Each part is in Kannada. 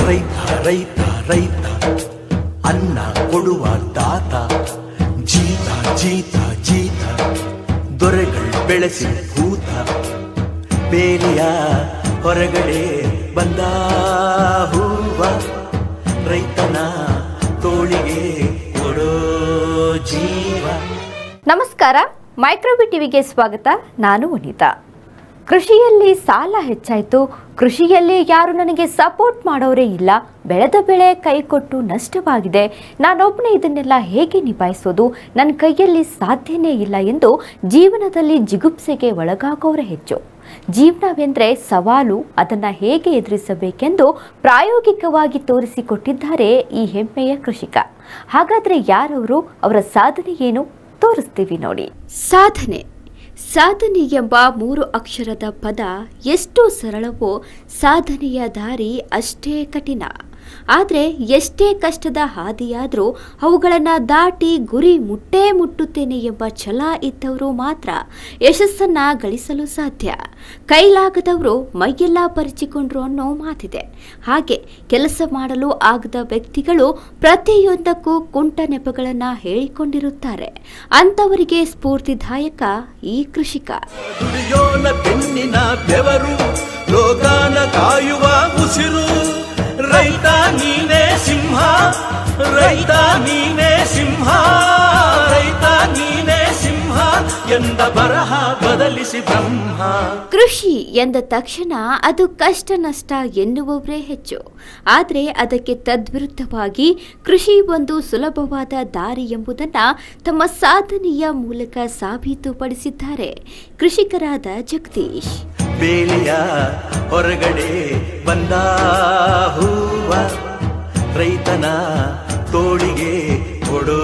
ರೈತ ರೈತ ರೈತ ಅನ್ನ ಕೊಡುವ ದಾತ ಜೀತ ಜೀತ ಜೀತ ದೊರೆಗಳು ಬೆಳೆಸಿ ಭೂತ ಬೇಲಿಯ ಹೊರಗಡೆ ಬಂದ ಹೂವ ರೈತನ ತೋಳಿಗೆ ಕೊಡೋ ಜೀವ ನಮಸ್ಕಾರ ಮೈಕ್ರೋಬಿ ಟಿವಿಗೆ ಸ್ವಾಗತ ನಾನು ವನಿತಾ ಕೃಷಿಯಲ್ಲಿ ಸಾಲ ಹೆಚ್ಚಾಯಿತು ಕೃಷಿಯಲ್ಲಿ ಯಾರು ನನಗೆ ಸಪೋರ್ಟ್ ಮಾಡೋರೇ ಇಲ್ಲ ಬೆಳೆದ ಬೆಳೆ ಕೈ ಕೊಟ್ಟು ನಷ್ಟವಾಗಿದೆ ನಾನೊಬ್ಬನೇ ಇದನ್ನೆಲ್ಲ ಹೇಗೆ ನಿಭಾಯಿಸೋದು ನನ್ನ ಕೈಯಲ್ಲಿ ಸಾಧ್ಯನೇ ಇಲ್ಲ ಎಂದು ಜೀವನದಲ್ಲಿ ಜಿಗುಪ್ಸೆಗೆ ಒಳಗಾಗೋರೇ ಹೆಚ್ಚು ಜೀವನವೆಂದರೆ ಸವಾಲು ಅದನ್ನು ಹೇಗೆ ಎದುರಿಸಬೇಕೆಂದು ಪ್ರಾಯೋಗಿಕವಾಗಿ ತೋರಿಸಿಕೊಟ್ಟಿದ್ದಾರೆ ಈ ಹೆಮ್ಮೆಯ ಕೃಷಿಕ ಹಾಗಾದರೆ ಯಾರವರು ಅವರ ಸಾಧನೆ ಏನು ತೋರಿಸ್ತೀವಿ ನೋಡಿ ಸಾಧನೆ ಸಾಧನೆ ಎಂಬ ಮೂರು ಅಕ್ಷರದ ಪದ ಎಷ್ಟು ಸರಳವೋ ಸಾಧನೆಯ ದಾರಿ ಅಷ್ಟೇ ಕಠಿಣ ಆದರೆ ಎಷ್ಟೇ ಕಷ್ಟದ ಹಾದಿಯಾದರೂ ಅವುಗಳನ್ನು ದಾಟಿ ಗುರಿ ಮುಟ್ಟೇ ಮುಟ್ಟುತ್ತೇನೆ ಎಂಬ ಛಲ ಇದ್ದವರು ಮಾತ್ರ ಯಶಸ್ಸನ್ನ ಗಳಿಸಲು ಸಾಧ್ಯ ಕೈಲಾಗದವರು ಮೈಯೆಲ್ಲ ಪರಿಚಿಕೊಂಡ್ರು ಅನ್ನೋ ಮಾತಿದೆ ಹಾಗೆ ಕೆಲಸ ಮಾಡಲು ಆಗದ ವ್ಯಕ್ತಿಗಳು ಪ್ರತಿಯೊಂದಕ್ಕೂ ಕುಂಟ ನೆಪಗಳನ್ನು ಹೇಳಿಕೊಂಡಿರುತ್ತಾರೆ ಅಂಥವರಿಗೆ ಸ್ಫೂರ್ತಿದಾಯಕ ಈ ಕೃಷಿಕ ದುಡಿಯೋನ ಬೆನ್ನಿನ ಬೆವರು ಲೋಕಾನ ಕಾಯುವ ಉಸಿರು ರೈತ ನೀನೇ ಸಿಂಹ ರೈತ ನೀನೇ ಸಿಂಹ ರೈತ ನೀನೇ ಸಿಂಹ ಎಂದ ಬರಹ ಬದಲಿಸಿ ಬ್ರಹ್ಮ ಕೃಷಿ ಎಂದ ತಕ್ಷಣ ಅದು ಕಷ್ಟ ನಷ್ಟ ಎನ್ನುವವರೇ ಹೆಚ್ಚು ಆದರೆ ಅದಕ್ಕೆ ತದ್ವಿರುದ್ಧವಾಗಿ ಕೃಷಿ ಒಂದು ಸುಲಭವಾದ ದಾರಿ ಎಂಬುದನ್ನು ತಮ್ಮ ಸಾಧನೆಯ ಮೂಲಕ ಸಾಬೀತುಪಡಿಸಿದ್ದಾರೆ ಕೃಷಿಕರಾದ ಜಗದೀಶ್ ಬೇಲಿಯ ಹೊರಗಡೆ ಬಂದ ಹೂವ ರೈತನ ತೋಳಿಗೆ ಕೊಡೋ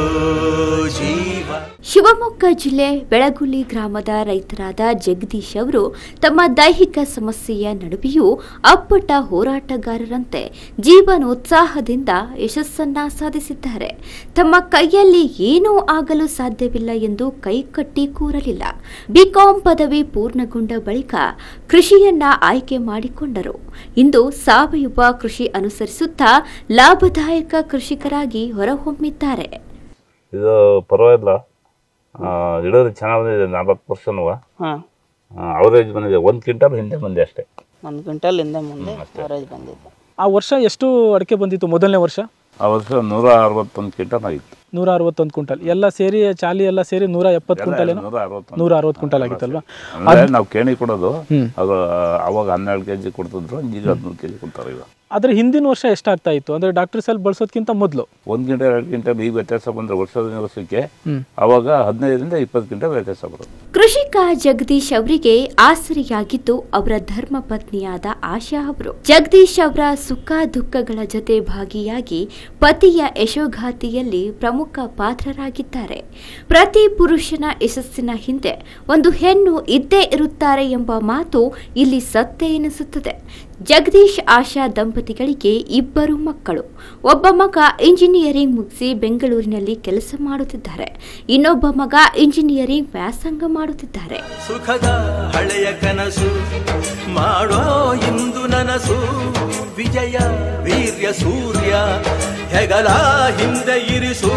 ಜೀವ ಶಿವಮೊಗ್ಗ ಜಿಲ್ಲೆ ಬೆಳಗುಲಿ ಗ್ರಾಮದ ರೈತರಾದ ಜಗದೀಶ್ ಅವರು ತಮ್ಮ ದೈಹಿಕ ಸಮಸ್ಯೆಯ ನಡುವೆಯೂ ಅಪ್ಪಟ ಹೋರಾಟಗಾರರಂತೆ ಜೀವನೋತ್ಸಾಹದಿಂದ ಯಶಸ್ಸನ್ನ ಸಾಧಿಸಿದ್ದಾರೆ ತಮ್ಮ ಕೈಯಲ್ಲಿ ಏನೂ ಆಗಲು ಸಾಧ್ಯವಿಲ್ಲ ಎಂದು ಕೈಕಟ್ಟಿ ಕೂರಲಿಲ್ಲ ಬಿಕಾಂ ಪದವಿ ಪೂರ್ಣಗೊಂಡ ಬಳಿಕ ಕೃಷಿಯನ್ನ ಆಯ್ಕೆ ಮಾಡಿಕೊಂಡರು ಇಂದು ಸಾವಯವ ಕೃಷಿ ಅನುಸರಿಸುತ್ತಾ ಲಾಭದಾಯಕ ಕೃಷಿಕರಾಗಿ ಹೊರಹೊಮ್ಮಿದ್ದಾರೆ ಇದು ಪರವಾಗಿಲ್ಲ ಆ, ಇಳುವರಿ ಚೆನ್ನಾಗಿ ಬಂದಿದೆ ನಾಲ್ಕು ವರ್ಷನೂ ಹಾಂ ಅವರೇಜ್ ಬಂದಿದೆ ಒಂದು ಕ್ವಿಂಟಲ್ ಹಿಂದೆ ಬಂದೆ ಅಷ್ಟೇ ಒಂದು ಕ್ವಿಂಟಲ್ ಹಿಂದೆ ಮುಂದೆ ಅವರೇಜ್ ಬಂದಿದ್ದು ಆ ವರ್ಷ ಎಷ್ಟು ಅಡಿಕೆ ಬಂದಿತ್ತು ಮೊದಲನೇ ವರ್ಷ ಆ ವರ್ಷ ನೂರ ಅರವತ್ತೊಂದು ಕ್ವಿಂಟಲ್ ಆಗಿತ್ತು ನೂರ ಅರವತ್ತೊಂದು ಕ್ವಿಂಟಲ್ ಎಲ್ಲ ಸೇರಿ ಚಾಲಿ ಎಲ್ಲ ಸೇರಿ ನೂರ ಎಪ್ಪತ್ತು ಕ್ವಿಂಟಲ್ ಏನೋ ನೂರ ಅರವತ್ತೊಂದು ನೂರ ಅರವತ್ತು ಕ್ವಿಂಟಲ್ ಆಗಿತ್ತಲ್ವಾ ಅಂದ್ರೆ ನಾವು ಕೇಣಿ ಕೊಡೋದು ಹ್ಮ್. ಅದು ಅವಾಗ ಹನ್ನೆರಡು ಕೆ ಜಿ ಕೊಡ್ತಿದ್ರು ಈಗ ಹದಿಮೂರು ಕೆ ಜಿ ಕೊಡ್ತಾರೆ ಈಗ ಆದರೆ ಹಿಂದಿನ ವರ್ಷ ಎಷ್ಟಾಗ್ತಾ ಇತ್ತು ಅಂದರೆ ಡಾಕ್ಟರ್ ಸೆಲ್ ಬಳಸೋದಕ್ಕಿಂತ ಮೊದಲು ಒಂದು ಕ್ವಿಂಟಲ್ ಎರಡು ಕ್ವಿಂಟಲ್ ಈಗ ವ್ಯತ್ಯಾಸ ಬಂದರೆ ವರ್ಷದ ವರ್ಷಕ್ಕೆ ಹ್ಮ್. ಅವಾಗ ಹದಿನೈದರಿಂದ ಇಪ್ಪತ್ತು ಕ್ವಿಂಟಲ್ ವ್ಯತ್ಯಾಸ ಬರುತ್ತೆ ಕೃಷಿಕ ಜಗದೀಶ್ ಅವರಿಗೆ ಆಸರೆಯಾಗಿದ್ದು ಅವರ ಧರ್ಮ ಪತ್ನಿಯಾದ ಆಶಾ ಅವರು ಜಗದೀಶ್ ಅವರ ಸುಖ ದುಃಖಗಳ ಜೊತೆ ಭಾಗಿಯಾಗಿ ಪತಿಯ ಯಶೋಗಾತಿಯಲ್ಲಿ ಪ್ರಮುಖ ಪಾತ್ರರಾಗಿದ್ದಾರೆ ಪ್ರತಿ ಪುರುಷನ ಯಶಸ್ಸಿನ ಹಿಂದೆ ಒಂದು ಹೆಣ್ಣು ಇದ್ದೇ ಇರುತ್ತಾರೆ ಎಂಬ ಮಾತು ಇಲ್ಲಿ ಸತ್ಯ ಎನಿಸುತ್ತದೆ ಜಗದೀಶ್ ಆಶಾ ದಂಪತಿಗಳಿಗೆ ಇಬ್ಬರು ಮಕ್ಕಳು ಒಬ್ಬ ಮಗ ಇಂಜಿನಿಯರಿಂಗ್ ಮುಗಿಸಿ ಬೆಂಗಳೂರಿನಲ್ಲಿ ಕೆಲಸ ಮಾಡುತ್ತಿದ್ದಾರೆ ಇನ್ನೊಬ್ಬ ಮಗ ಇಂಜಿನಿಯರಿಂಗ್ ವ್ಯಾಸಂಗ ಮಾಡುತ್ತಿದ್ದಾರೆ ಸುಖದ ಹಳೆಯ ಕನಸು ಮಾಡೋ ಇಂದು ನನಸು ವಿಜಯ ವೀರ್ಯ ಸೂರ್ಯ ಹೆಗಲ ಹಿಂದೆ ಇರಿಸು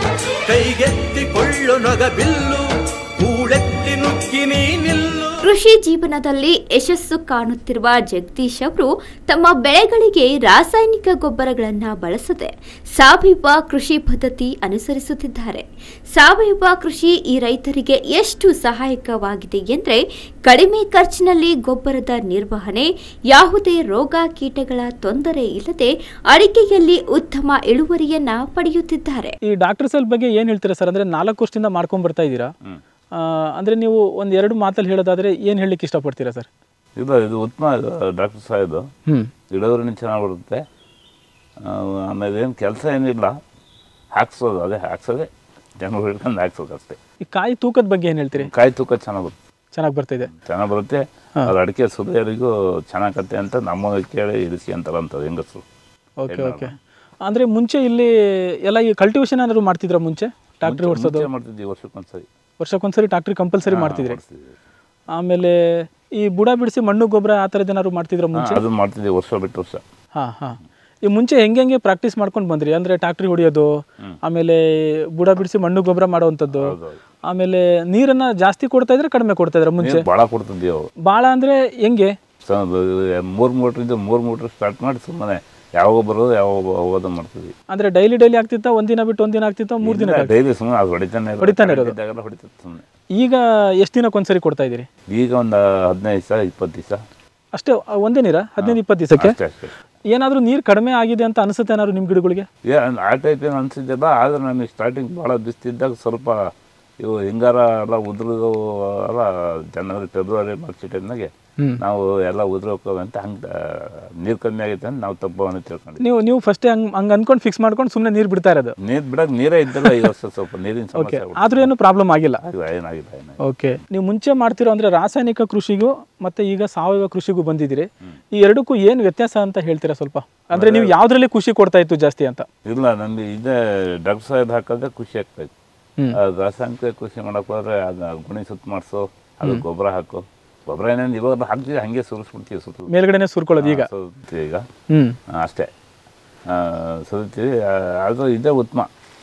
ಕೈಗೆತ್ತಿಕೊಳ್ಳು ನೊಗ ಬಿಲ್ಲು ಕೂಡೆತ್ತಿ ನುಗ್ಗಿ ನೀ ನಿಲ್ಲು ಕೃಷಿ ಜೀವನದಲ್ಲಿ ಯಶಸ್ಸು ಕಾಣುತ್ತಿರುವ ಜಗದೀಶ್ ಅವರು ತಮ್ಮ ಬೆಳೆಗಳಿಗೆ ರಾಸಾಯನಿಕ ಗೊಬ್ಬರಗಳನ್ನು ಬಳಸದೆ ಸಾವಯವ ಕೃಷಿ ಪದ್ಧತಿ ಅನುಸರಿಸುತ್ತಿದ್ದಾರೆ ಸಾವಯವ ಕೃಷಿ ಈ ರೈತರಿಗೆ ಎಷ್ಟು ಸಹಾಯಕವಾಗಿದೆ ಎಂದರೆ ಕಡಿಮೆ ಖರ್ಚಿನಲ್ಲಿ ಗೊಬ್ಬರದ ನಿರ್ವಹಣೆ ಯಾವುದೇ ರೋಗ ಕೀಟಗಳ ತೊಂದರೆ ಇಲ್ಲದೆ ಅಡಿಕೆಯಲ್ಲಿ ಉತ್ತಮ ಇಳುವರಿಯನ್ನ ಪಡೆಯುತ್ತಿದ್ದಾರೆ ಈ ಡಾಕ್ಟರ್ ಸೆಲ್ ಬಗ್ಗೆ ಏನು ಹೇಳ್ತೀರಾ ಸರ್ ಅಂದರೆ ನಾಲ್ಕು ವರ್ಷದಿಂದ ಮಾಡ್ಕೊಂಡು ಬರ್ತಾ ಇದ್ದೀರಾ ಆ, ಅಂದರೆ ನೀವು ಒಂದು ಎರಡು ಮಾತಲ್ಲಿ ಹೇಳೋದಾದರೆ ಏನು ಹೇಳಲಿಕ್ಕೆ ಇಷ್ಟಪಡ್ತೀರಾ ಸರ್ ಇಲ್ಲ ಇದು ಉತ್ತಮ ಇದು ಡಾಕ್ಟರ್ ಸಾಹೇಬ್ ಹ್ಞೂ ಇಳುವರಿನೂ ಚೆನ್ನಾಗಿ ಬರುತ್ತೆ ಆ, ಆಮೇಲೆ ಏನು ಕೆಲಸ ಏನಿಲ್ಲ ಹಾಕ್ಸೋದು ಅದೇ ಹಾಕ್ಸೋದೇ ಜನರು ಹಿಡ್ಕೊಂಡು ಹಾಕ್ಸೋದು ಅಷ್ಟೇ ಈ ಕಾಯಿ ತೂಕದ ಬಗ್ಗೆ ಏನು ಹೇಳ್ತೀರಿ ಕಾಯಿ ತೂಕ ಚೆನ್ನಾಗಿ ಬರುತ್ತೆ ಚೆನ್ನಾಗಿ ಬರ್ತಿದೆ ಚೆನ್ನಾಗಿ ಬರುತ್ತೆ ಅದು ಅಡಿಕೆ ಸುಲಿಯೋರಿಗೂ ಚೆನ್ನಾಗತ್ತೆ ಅಂತ ನಮ್ಮ ಕೇಳಿ ಇರಿಸಿ ಅಂತಾರ ಅಂತದ್ದು ಹೆಂಗಸರು ಓಕೆ ಓಕೆ ಅಂದರೆ ಮುಂಚೆ ಇಲ್ಲಿ ಎಲ್ಲ ಈ ಕಲ್ಟಿವೇಶನ್ ಏನಾದ್ರು ಮಾಡ್ತಿದ್ರಾ ಮುಂಚೆ ಟ್ರಾಕ್ಟ್ರಿ ಓಡಿಸೋದು ಮುಂಚೆ ಮಾಡ್ತಿದ್ವಿ ವರ್ಷಕ್ಕೊಂದ್ಸರಿ ವರ್ಷಕ್ಕೊಂದ್ಸರಿ ಟ್ರಾಕ್ಟ್ರಿ ಕಂಪಲ್ಸರಿ ಮಾಡ್ತಿದ್ರಿ ಮಾಡಿಸ್ತಿದ್ವಿ. ಆಮೇಲೆ ಈ ಬುಡ ಬಿಡಿಸಿ ಮಣ್ಣು ಗೊಬ್ಬರ ಆ ಥರದ್ದು ಏನಾದ್ರು ಮಾಡ್ತಿದ್ರ ಹಾ, ಮುಂಚೆ ಅದು ಮಾಡ್ತಿದ್ವಿ ವರ್ಷ ಬಿಟ್ಟು ವರ್ಷ ಹಾಂ ಹಾಂ ಈ ಮುಂಚೆ ಹೆಂಗೆ ಹೆಂಗೆ ಪ್ರಾಕ್ಟೀಸ್ ಮಾಡ್ಕೊಂಡು ಬಂದ್ರಿ ಅಂದ್ರೆ ಟ್ಯಾಕ್ಟ್ರಿ ಹೊಡಿಯೋದು ಆಮೇಲೆ ಬುಡ ಬಿಡಿಸಿ ಮಣ್ಣು ಗೊಬ್ಬರ ಮಾಡೋವಂಥದ್ದು ಹೌದೌದು. ಆಮೇಲೆ ನೀರನ್ನ ಜಾಸ್ತಿ ಕೊಡ್ತಾ ಇದ್ರೆ ಕಡಿಮೆ ಕೊಡ್ತಾ ಇದ್ರ ಮುಂಚೆ ನೀರು ಭಾಳ ಕೊಡ್ತಿದ್ದೀವಿ ಅವು ಭಾಳ ಅಂದ್ರೆ ಹೆಂಗೆ ಸೊ ಮೂರು ಮೋಟ್ರಿಂದ ಮೂರು ಮೋಟ್ರ್ ಸ್ಟಾರ್ಟ್ ಮಾಡಿ ಸುಮ್ಮನೆ ಯಾವಾಗ ಬರೋದು ಯಾವಾಗ ಹೋಗೋದು ಮಾಡ್ತಿದ್ವಿ ಅಂದ್ರೆ ಡೈಲಿ ಡೈಲಿ ಆಗ್ತಿತ್ತ ಒಂದಿನ ಬಿಟ್ಟು ಒಂದಿನ ಆಗ್ತಿತ್ತ ಮೂರ್ ದಿನ ಡೈಲಿ ಸುಮ್ಮನೆ ಅದು ಹೊಡಿತಾನೆ ಇರೋದು. ಹೊಡಿತಾನೆ ಇರೋದು. ಇದ್ದಾಗೆಲ್ಲ ಹೊಡಿತೈತೆ ಸುಮ್ಮನೆ ಈಗ ಎಷ್ಟು ದಿನಕ್ಕೆ ಒಂದ್ಸರಿ ಕೊಡ್ತಾ ಇದೀರಿ ಈಗ ಒಂದು ಹದಿನೈದು ದಿವಸ ಇಪ್ಪತ್ತು ದಿವಸ ಅಷ್ಟೇ ಆ, ಒಂದೇ ನೀರ ಹದಿನೈದು ಇಪ್ಪತ್ತು ದಿವಸಕ್ಕೆ ಅಷ್ಟೇ ಅಷ್ಟೇ ಏನಾದ್ರೂ ನೀರು ಕಡಿಮೆ ಆಗಿದೆ ಅಂತ ಅನಿಸುತ್ತೆ ಏನಾದ್ರು ನಿಮ್ ಗಿಡಗಳಿಗೆ ಏ ಆ ಟೈಪ್ ಏನು ಅನಿಸಿದ್ದಿಲ್ಲ ಆದ್ರೆ ನನಗೆ ಸ್ಟಾರ್ಟಿಂಗ್ ಭಾಳ ಬಿಸ್ತಿದ್ದಾಗ ಸ್ವಲ್ಪ ಇವು ಹಿಂಗಾರ ಎಲ್ಲ ಉದುರು ಎಲ್ಲ ಜನವರಿ ಫೆಬ್ರವರಿ ಮಾರ್ಚ್ ಟೈಮ್ನಾಗೆ ನಾವು ಎಲ್ಲ ಉದುರು ಹೋಗ್ತವೆ ಅಂತ ಹಂಗೆ ನೀರು ಕಮ್ಮಿ ಆಗೈತೆ ಅಂತ ನಾವು ತಪ್ಪವನ್ನ ತಿಳ್ಕೊಂಡಿದ್ವಿ ನೀವು ನೀವು ಫಸ್ಟ್ ಹಂಗ್ ಹಂಗ್ ಅನ್ಕೊಂಡು ಫಿಕ್ಸ್ ಮಾಡ್ಕೊಂಡು ಸುಮ್ಮನೆ ನೀರು ಬಿಡ್ತಾ ಇರೋದು ನೀರು ಬಿಡಕ್ಕೆ ನೀರೇ ಇದ್ದಲ್ಲ ಈ ವರ್ಷ ಸ್ವಲ್ಪ ನೀರಿನ ಓಕೆ ಸಮಸ್ಯೆ ಆದ್ರೂ ಏನು ಪ್ರಾಬ್ಲಮ್ ಆಗಿಲ್ಲ ಆಗಿಲ್ಲ ಏನಾಗಿಲ್ಲ ಏನಾಗಿಲ್ಲ ಓಕೆ ನೀವು ಮುಂಚೆ ಮಾಡ್ತಿರೋ ಅಂದ್ರೆ ರಾಸಾಯನಿಕ ಕೃಷಿಗೂ ಮತ್ತೆ ಈಗ ಸಾವಯವ ಕೃಷಿಗೂ ಬಂದಿದ್ದೀರಿ ಈ ಎರಡಕ್ಕೂ ಏನು ವ್ಯತ್ಯಾಸ ಅಂತ ಹೇಳ್ತೀರಾ ಸ್ವಲ್ಪ ಅಂದ್ರೆ ನೀವು ಯಾವ್ದ್ರಲ್ಲಿ ಖುಷಿ ಕೊಡ್ತಾ ಇತ್ತು ಜಾಸ್ತಿ ಅಂತ ಇಲ್ಲ ನನಗೆ ಇದೇ ಡಾಕ್ಟರ್ ಸಾಹೇಬ್ ಹಾಕೋದೇ ಖುಷಿ ಆಗ್ತಾಯಿತ್ತು ಅದು ರಾಸಾಯನಿಕ ಕೃಷಿ ಮಾಡಕ್ಕೆ ಹೋದ್ರೆ ಅದು ಗುಣಿ ಸುತ್ತ ಮಾಡಿಸು ಅದು ಗೊಬ್ಬರ ಹಾಕು ಗೊಬ್ಬರ ಏನೇನು ಇವಾಗ ಹಾಕ್ತೀವಿ ಹಂಗೆ ಸುರಿಸ್ಬಿಡ್ತೀವಿ ಸುತ್ತ ಮೇಲ್ಗಡೆನೆ ಸುರ್ಕೊಳ್ಳೋದು ಈಗ ಈಗ ಹ್ಮ್ ಆ, ಅಷ್ಟೇ ಆ, ಸುರಿತೀವಿ ಆ, ಅದು ಇದೇ ಉತ್ತಮ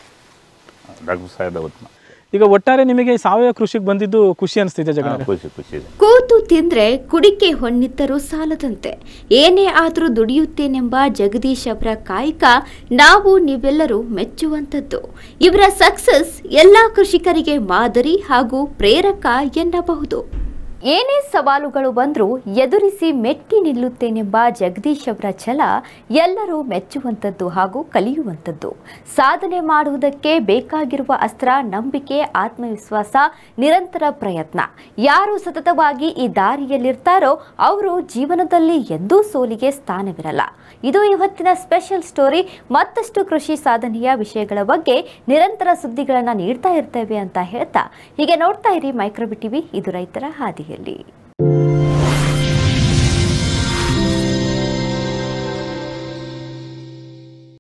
ಡಾಕ್ಟರ್ ಸಾಹೇಬೇ ಉತ್ತಮ ಈಗ ಒಟ್ಟಾರೆ ನಿಮಗೆ ಈ ಸಾವಯವ ಕೃಷಿಗೆ ಬಂದಿದ್ದು ಖುಷಿ ಅನಿಸ್ತಿದೆ ಜಗನ್ ಆ, ಖುಷಿ ಖುಷಿ ಇದೆ ಕೂತು ತಿಂದ್ರೆ ಕುಡಿಕೆ ಹೊನ್ನಿದ್ದರೂ ಸಾಲದಂತೆ ಏನೇ ಆದರೂ ದುಡಿಯುತ್ತೇನೆಂಬ ಜಗದೀಶ್ ಅವರ ಕಾಯಕ ನಾವು ನೀವೆಲ್ಲರೂ ಮೆಚ್ಚುವಂಥದ್ದು ಇವರ ಸಕ್ಸಸ್ ಎಲ್ಲ ಕೃಷಿಕರಿಗೆ ಮಾದರಿ ಹಾಗೂ ಪ್ರೇರಕ ಎನ್ನಬಹುದು ಏನೇ ಸವಾಲುಗಳು ಬಂದರೂ ಎದುರಿಸಿ ಮೆಟ್ಟಿ ನಿಲ್ಲುತ್ತೇನೆಂಬ ಜಗದೀಶ್ ಅವರ ಛಲ ಎಲ್ಲರೂ ಮೆಚ್ಚುವಂಥದ್ದು ಹಾಗೂ ಕಲಿಯುವಂಥದ್ದು ಸಾಧನೆ ಮಾಡುವುದಕ್ಕೆ ಬೇಕಾಗಿರುವ ಅಸ್ತ್ರ ನಂಬಿಕೆ ಆತ್ಮವಿಶ್ವಾಸ ನಿರಂತರ ಪ್ರಯತ್ನ ಯಾರು ಸತತವಾಗಿ ಈ ದಾರಿಯಲ್ಲಿರ್ತಾರೋ ಅವರು ಜೀವನದಲ್ಲಿ ಎಂದೂ ಸೋಲಿಗೆ ಸ್ಥಾನವಿರಲ್ಲ ಇದು ಇವತ್ತಿನ ಸ್ಪೆಷಲ್ ಸ್ಟೋರಿ ಮತ್ತಷ್ಟು ಕೃಷಿ ಸಾಧನೆಯ ವಿಷಯಗಳ ಬಗ್ಗೆ ನಿರಂತರ ಸುದ್ದಿಗಳನ್ನು ನೀಡ್ತಾ ಇರ್ತೇವೆ ಅಂತ ಹೇಳ್ತಾ ಹೀಗೆ ನೋಡ್ತಾ ಇರಿ ಮೈಕ್ರೋಬಿ ಟಿವಿ ಇದು ರೈತರ ಹಾದಿಯಲ್ಲಿ